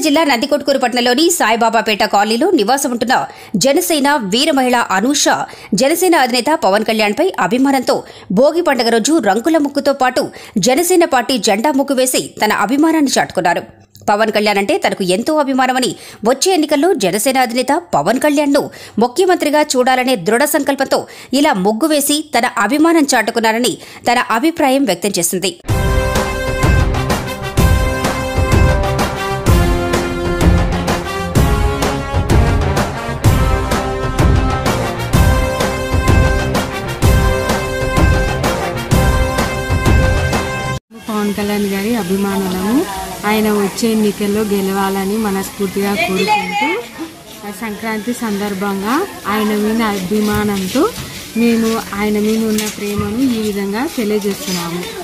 జిల్లా నందికొట్కూరు పట్టణంలోని సాయిబాబాపేట కాలనీలో నివాసం ఉంటున్న జనసేన వీర మహిళ అనూష జనసేన అధినేత పవన్ కళ్యాణ్పై అభిమానంతో భోగి పండుగ రోజు రంగుల ముగ్గుతో పాటు జనసేన పార్టీ జెండా ముగ్గు వేసి తన అభిమానాన్ని చాటుకున్నారు పవన్ కళ్యాణ్ అంటే తనకు ఎంతో అభిమానమని వచ్చే ఎన్నికల్లో జనసేన అధినేత పవన్ కళ్యాణ్ను ముఖ్యమంత్రిగా చూడాలనే దృఢ సంకల్పంతో ఇలా ముగ్గు వేసి తన అభిమానం చాటుకున్నారని తన అభిప్రాయం వ్యక్తం చేసింది పవన్ కళ్యాణ్ గారి అభిమానులము ఆయన వచ్చే ఎన్నికల్లో గెలవాలని మనస్ఫూర్తిగా కోరుకుంటూ ఆ సంక్రాంతి సందర్భంగా ఆయన మీద అభిమానంతో మేము ఆయన మీద ఉన్న ప్రేమను ఈ విధంగా తెలియజేస్తున్నాము